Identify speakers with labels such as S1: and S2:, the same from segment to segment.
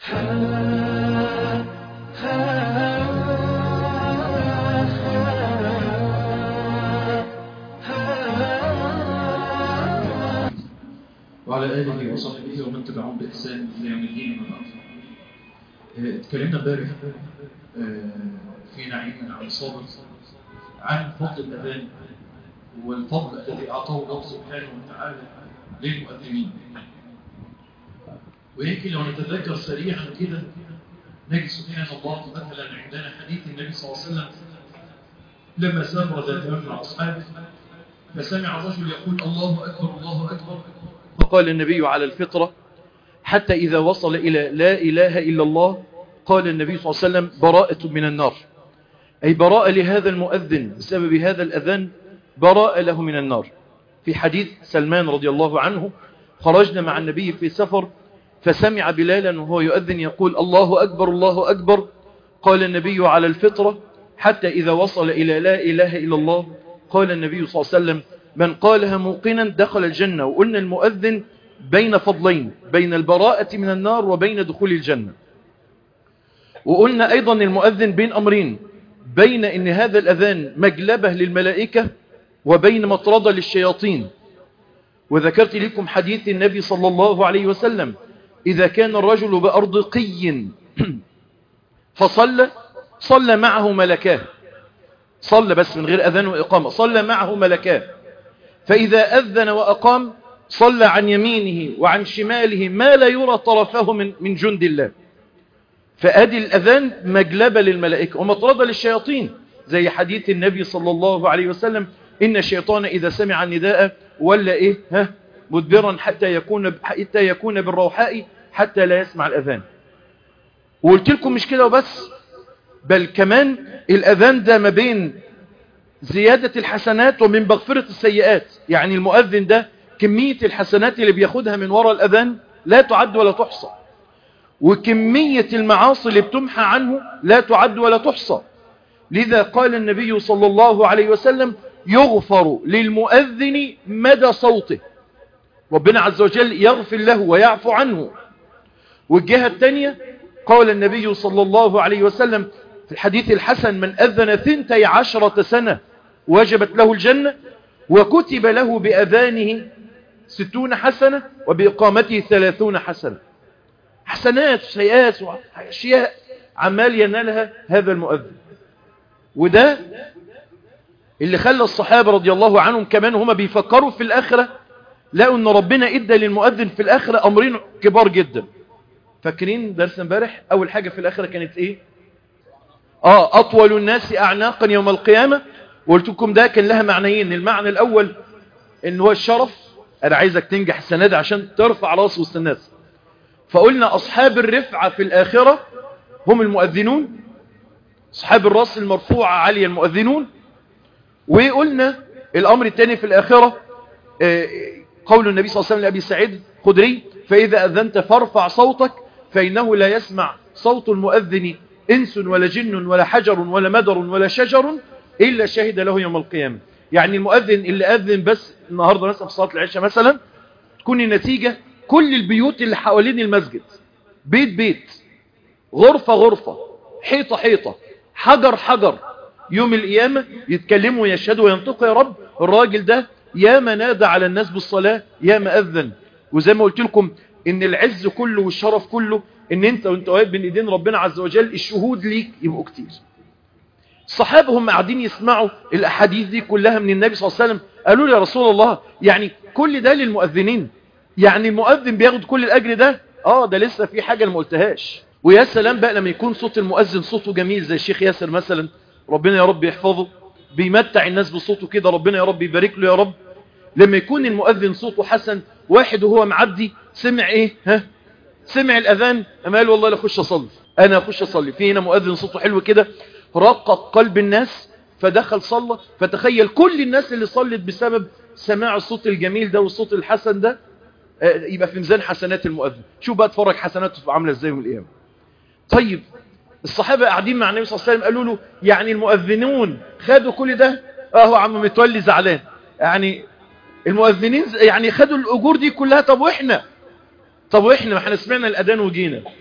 S1: وعلى آله وصحبه ومن تبعهم بإحسان إلى يوم الدين من الأرض اتكلمنا امبارح في نعيم عن صابر عن فضل الأذان والفضل الذي أعطاه الله سبحانه وتعالى للمؤذنين ويمكن لو نتذكر سريعا كده نجد سبحان الله مثلا عندنا حديث النبي صلى الله عليه وسلم لما سافر ذات يوم مع أصحابه فسمع الرجل يقول الله أكبر الله أكبر
S2: فقال النبي على الفطرة حتى إذا وصل إلى لا إله إلا الله قال النبي صلى الله عليه وسلم براءة من النار أي براءة لهذا المؤذن بسبب هذا الأذان براءة له من النار في حديث سلمان رضي الله عنه خرجنا مع النبي في سفر فسمع بلالا وهو يؤذن يقول الله أكبر الله أكبر قال النبي على الفطرة حتى إذا وصل إلى لا إله إلا الله قال النبي صلى الله عليه وسلم من قالها موقنا دخل الجنة وقلنا المؤذن بين فضلين بين البراءة من النار وبين دخول الجنة وقلنا أيضا المؤذن بين أمرين بين أن هذا الأذان مجلبة للملائكة وبين مطردة للشياطين وذكرت لكم حديث النبي صلى الله عليه وسلم إذا كان الرجل بأرض قي فصلى صلى معه ملكاه صلى بس من غير أذان وإقامة صلى معه ملكاه فإذا أذن وأقام صلى عن يمينه وعن شماله ما لا يرى طرفه من, من جند الله فأدي الأذان مجلبة للملائكة ومطردة للشياطين زي حديث النبي صلى الله عليه وسلم إن الشيطان إذا سمع النداء ولا إيه ها مدبرا حتى يكون حتى يكون بالروحاء حتى لا يسمع الأذان وقلت لكم مش كده وبس بل كمان الأذان ده ما بين زيادة الحسنات ومن مغفرة السيئات يعني المؤذن ده كمية الحسنات اللي بياخدها من وراء الأذان لا تعد ولا تحصى وكمية المعاصي اللي بتمحى عنه لا تعد ولا تحصى لذا قال النبي صلى الله عليه وسلم يغفر للمؤذن مدى صوته ربنا عز وجل يغفر له ويعفو عنه والجهة الثانية قال النبي صلى الله عليه وسلم في الحديث الحسن من أذن ثنتي عشرة سنة وجبت له الجنة وكتب له بأذانه ستون حسنة وبإقامته ثلاثون حسنة حسنات سيئات وأشياء عمال ينالها هذا المؤذن وده اللي خلى الصحابة رضي الله عنهم كمان هما بيفكروا في الآخرة لقوا ان ربنا ادى للمؤذن في الآخرة أمرين كبار جدا فاكرين درس امبارح أول حاجة في الآخرة كانت إيه آه أطول الناس أعناقا يوم القيامة وقلت لكم ده كان لها معنيين المعنى الأول إن هو الشرف أنا عايزك تنجح السنة دي عشان ترفع راس وسط الناس فقلنا أصحاب الرفعة في الآخرة هم المؤذنون أصحاب الراس المرفوعة عالية المؤذنون وقلنا الأمر الثاني في الآخرة قول النبي صلى الله عليه وسلم لأبي سعيد خدري فإذا أذنت فارفع صوتك فإنه لا يسمع صوت المؤذن إنس ولا جن ولا حجر ولا مدر ولا شجر إلا شهد له يوم القيامة يعني المؤذن اللي أذن بس النهاردة مثلا في صلاة العشاء مثلا تكون النتيجة كل البيوت اللي حوالين المسجد بيت بيت غرفة غرفة حيطة حيطة حجر حجر يوم القيامة يتكلموا ويشهدوا وينطقوا يا رب الراجل ده يا ما نادى على الناس بالصلاة يا ما أذن وزي ما قلت لكم ان العز كله والشرف كله ان انت وانت واقف بين ايدين ربنا عز وجل الشهود ليك يبقوا كتير الصحابة هم قاعدين يسمعوا الاحاديث دي كلها من النبي صلى الله عليه وسلم قالوا له يا رسول الله يعني كل ده للمؤذنين يعني المؤذن بياخد كل الاجر ده اه ده لسه في حاجة ما قلتهاش ويا سلام بقى لما يكون صوت المؤذن صوته جميل زي الشيخ ياسر مثلا ربنا يا رب يحفظه بيمتع الناس بصوته كده ربنا يا رب يبارك له يا رب لما يكون المؤذن صوته حسن واحد وهو معدي سمع ايه ها سمع الاذان اما قال والله لا اخش اصلي انا اخش اصلي في هنا مؤذن صوته حلو كده رقق قلب الناس فدخل صلى فتخيل كل الناس اللي صلت بسبب سماع الصوت الجميل ده والصوت الحسن ده يبقى في ميزان حسنات المؤذن شوف بقى اتفرج حسناته عامله ازاي يوم القيامه طيب الصحابه قاعدين مع النبي صلى الله عليه وسلم قالوا له يعني المؤذنون خدوا كل ده اهو عم متولي زعلان يعني المؤذنين يعني خدوا الاجور دي كلها طب واحنا طب واحنا ما احنا سمعنا الاذان وجينا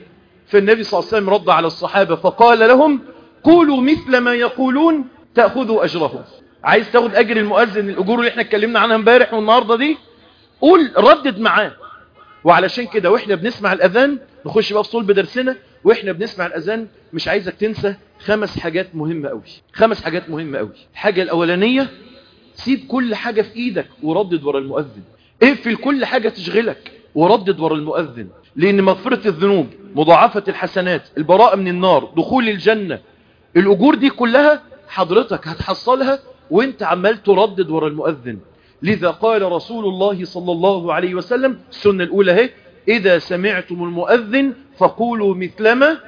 S2: فالنبي صلى الله عليه وسلم رد على الصحابة فقال لهم قولوا مثل ما يقولون تأخذوا أجرهم عايز تاخد أجر المؤذن الأجور اللي احنا اتكلمنا عنها امبارح والنهاردة دي قول ردد معاه وعلشان كده واحنا بنسمع الأذان نخش بقى في صلب درسنا واحنا بنسمع الأذان مش عايزك تنسى خمس حاجات مهمة قوي خمس حاجات مهمة قوي الحاجة الأولانية سيب كل حاجة في ايدك وردد ورا المؤذن اقفل كل حاجة تشغلك وردد ورا المؤذن لان مغفرة الذنوب مضاعفة الحسنات البراءة من النار دخول الجنة الاجور دي كلها حضرتك هتحصلها وانت عمال تردد ورا المؤذن لذا قال رسول الله صلى الله عليه وسلم السنة الاولى اهي اذا سمعتم المؤذن فقولوا مثلما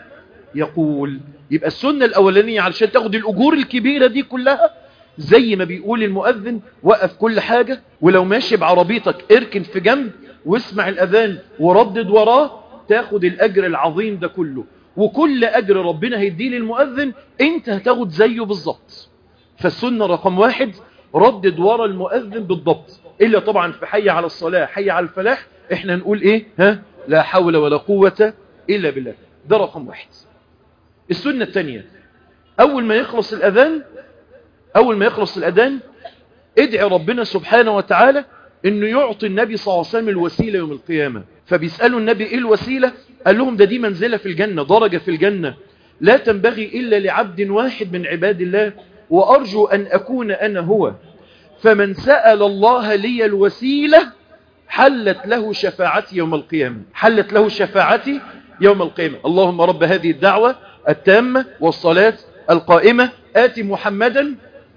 S2: يقول يبقى السنة الاولانية علشان تاخد الاجور الكبيرة دي كلها زي ما بيقول المؤذن وقف كل حاجة ولو ماشي بعربيتك اركن في جنب واسمع الأذان وردد وراه تاخد الأجر العظيم ده كله وكل أجر ربنا هيديه للمؤذن انت هتاخد زيه بالظبط فالسنة رقم واحد ردد ورا المؤذن بالضبط إلا طبعا في حي على الصلاة حي على الفلاح احنا نقول ايه ها لا حول ولا قوة إلا بالله ده رقم واحد السنة الثانية أول ما يخلص الأذان أول ما يخلص الأذان ادعي ربنا سبحانه وتعالى انه يعطي النبي صلى الله عليه وسلم الوسيلة يوم القيامة فبيسألوا النبي ايه الوسيلة قال لهم ده دي منزلة في الجنة درجة في الجنة لا تنبغي إلا لعبد واحد من عباد الله وأرجو أن أكون أنا هو فمن سأل الله لي الوسيلة حلت له شفاعتي يوم القيامة حلت له شفاعتي يوم القيامة اللهم رب هذه الدعوة التامة والصلاة القائمة آتي محمدا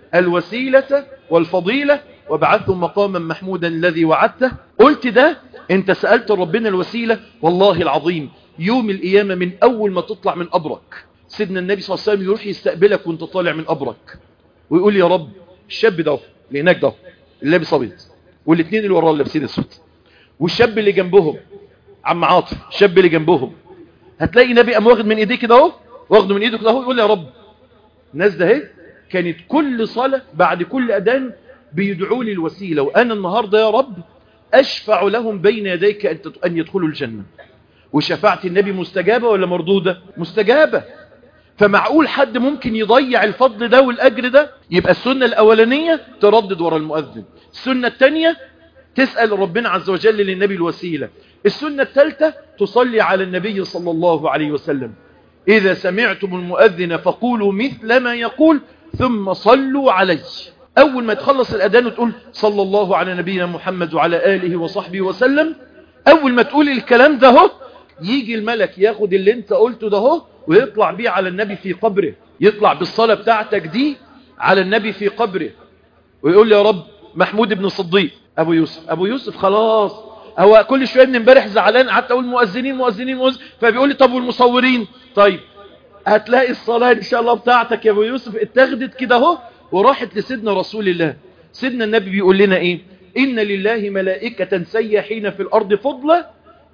S2: الوسيلة والفضيلة وبعثه مقاما محمودا الذي وعدته قلت ده انت سألت ربنا الوسيلة والله العظيم يوم القيامة من أول ما تطلع من قبرك سيدنا النبي صلى الله عليه وسلم يروح يستقبلك وانت طالع من قبرك ويقول يا رب الشاب ده اللي هناك ده اللي لابس ابيض والاثنين اللي وراه اللي لابسين اسود والشاب اللي جنبهم عم عاطف الشاب اللي جنبهم هتلاقي نبي قام واخد من ايديه كده اهو واخده من ايده كده اهو يقول يا رب الناس ده اهي كانت كل صلاة بعد كل أذان بيدعوا لي الوسيلة وأنا النهاردة يا رب أشفع لهم بين يديك أن يدخلوا الجنة وشفاعة النبي مستجابة ولا مردودة مستجابة فمعقول حد ممكن يضيع الفضل ده والأجر ده يبقى السنة الأولانية تردد ورا المؤذن السنة الثانية تسأل ربنا عز وجل للنبي الوسيلة السنة الثالثة تصلي على النبي صلى الله عليه وسلم إذا سمعتم المؤذن فقولوا مثل ما يقول ثم صلوا عليه أول ما تخلص الأذان وتقول صلى الله على نبينا محمد وعلى آله وصحبه وسلم أول ما تقول الكلام ده هو يجي الملك ياخد اللي انت قلته ده هو ويطلع بيه على النبي في قبره يطلع بالصلاة بتاعتك دي على النبي في قبره ويقول لي يا رب محمود بن صديق أبو يوسف أبو يوسف خلاص هو كل شوية من امبارح زعلان قعدت أقول مؤذنين مؤذنين مؤذنين فبيقول لي طب والمصورين طيب هتلاقي الصلاة إن شاء الله بتاعتك يا أبو يوسف اتخذت كده اهو وراحت لسيدنا رسول الله سيدنا النبي بيقول لنا إيه إن لله ملائكة سيحين في الأرض فضلة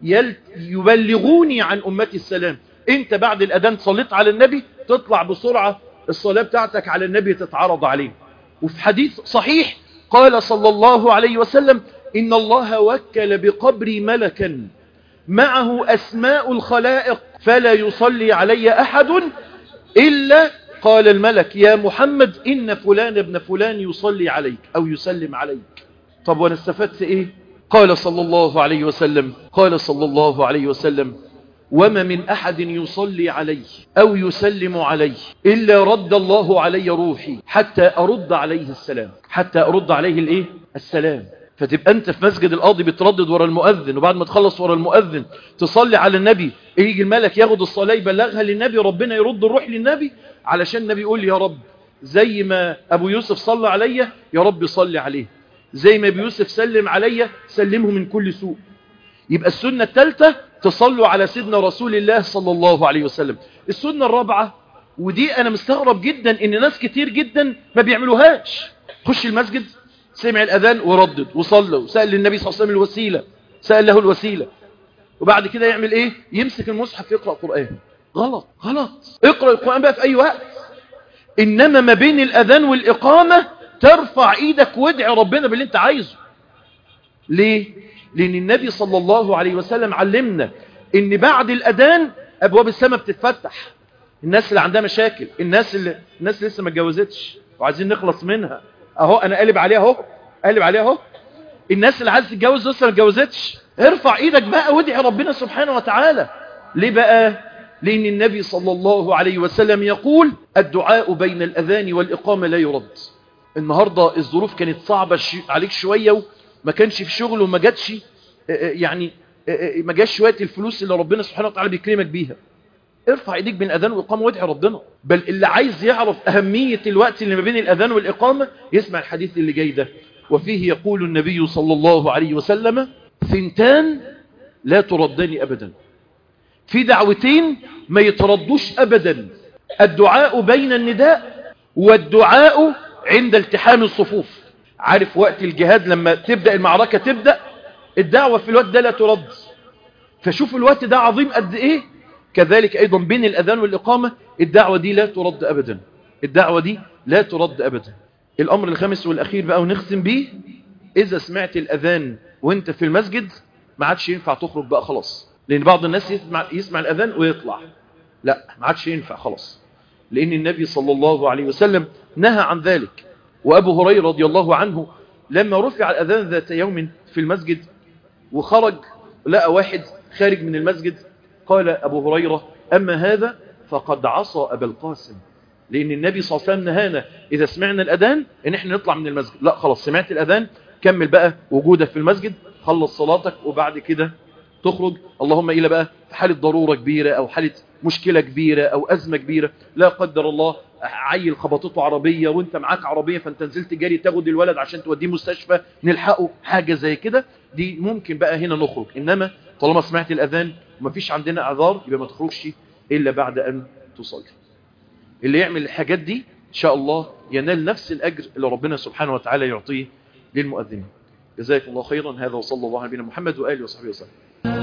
S2: يبلغوني عن أمتي السلام انت بعد الأذان صليت على النبي تطلع بسرعة الصلاة بتاعتك على النبي تتعرض عليه وفي حديث صحيح قال صلى الله عليه وسلم إن الله وكل بقبري ملكا معه أسماء الخلائق فلا يصلي علي أحد إلا قال الملك يا محمد إن فلان ابن فلان يصلي عليك أو يسلم عليك طب وانا استفدت إيه قال صلى الله عليه وسلم قال صلى الله عليه وسلم وما من أحد يصلي علي أو يسلم علي إلا رد الله علي روحي حتى أرد عليه السلام حتى أرد عليه الإيه السلام فتبقى أنت في مسجد القاضي بتردد ورا المؤذن وبعد ما تخلص ورا المؤذن تصلي على النبي يجي الملك ياخد الصلاة يبلغها للنبي ربنا يرد الروح للنبي علشان النبي يقول يا رب زي ما أبو يوسف صلى عليا يا رب صلي عليه زي ما أبو يوسف سلم عليا سلمه من كل سوء يبقى السنة الثالثة تصلوا على سيدنا رسول الله صلى الله عليه وسلم السنة الرابعة ودي أنا مستغرب جدا إن ناس كتير جدا ما بيعملوهاش خش المسجد سمع الأذان وردد وصلى وسأل للنبي صلى الله عليه وسلم الوسيلة سأل له الوسيلة وبعد كده يعمل إيه يمسك المصحف يقرأ قرآن غلط غلط اقرأ القرآن بقى في أي وقت إنما ما بين الأذان والإقامة ترفع إيدك وادعي ربنا باللي انت عايزه ليه لأن النبي صلى الله عليه وسلم علمنا ان بعد الأذان ابواب السماء بتتفتح الناس اللي عندها مشاكل الناس اللي الناس لسه ما اتجوزتش وعايزين نخلص منها اهو انا قالب عليها اهو قالب عليها اهو الناس اللي عايزه تتجوز لسه ما اتجوزتش ارفع ايدك بقى وادعي ربنا سبحانه وتعالى ليه بقى لان النبي صلى الله عليه وسلم يقول الدعاء بين الاذان والاقامه لا يرد النهارده الظروف كانت صعبه شي عليك شويه وما كانش في شغل وما جاتش يعني ما جاش شويه الفلوس اللي ربنا سبحانه وتعالى بيكرمك بيها ارفع ايديك بين الاذان والاقامه وادعي ربنا بل اللي عايز يعرف اهميه الوقت اللي ما بين الاذان والاقامه يسمع الحديث اللي جاي ده وفيه يقول النبي صلى الله عليه وسلم ثنتان لا تردان ابدا في دعوتين ما يتردوش ابدا الدعاء بين النداء والدعاء عند التحام الصفوف عارف وقت الجهاد لما تبدأ المعركة تبدأ الدعوة في الوقت ده لا ترد فشوف الوقت ده عظيم قد ايه كذلك ايضا بين الاذان والاقامة الدعوة دي لا ترد ابدا الدعوة دي لا ترد ابدا الامر الخامس والاخير بقى ونختم بيه اذا سمعت الاذان وانت في المسجد ما عادش ينفع تخرج بقى خلاص لان بعض الناس يسمع, يسمع الاذان ويطلع لا ما عادش ينفع خلاص لان النبي صلى الله عليه وسلم نهى عن ذلك وابو هريره رضي الله عنه لما رفع الاذان ذات يوم في المسجد وخرج لقى واحد خارج من المسجد قال ابو هريره اما هذا فقد عصى ابا القاسم لان النبي صلى الله عليه وسلم نهانا اذا سمعنا الاذان ان احنا نطلع من المسجد لا خلاص سمعت الاذان كمل بقى وجودك في المسجد خلص صلاتك وبعد كده تخرج اللهم إلا بقى في حالة ضرورة كبيرة أو حالة مشكلة كبيرة أو أزمة كبيرة لا قدر الله عيل خبطته عربية وانت معاك عربية فانت نزلت جاري تاخد الولد عشان توديه مستشفى نلحقه حاجة زي كده دي ممكن بقى هنا نخرج إنما طالما سمعت الأذان ومفيش عندنا أعذار يبقى ما تخرجش إلا بعد أن تصلي اللي يعمل الحاجات دي إن شاء الله ينال نفس الأجر اللي ربنا سبحانه وتعالى يعطيه للمؤذنين جزاكم الله خيرا هذا وصلى الله على نبينا محمد وآله وصحبه وسلم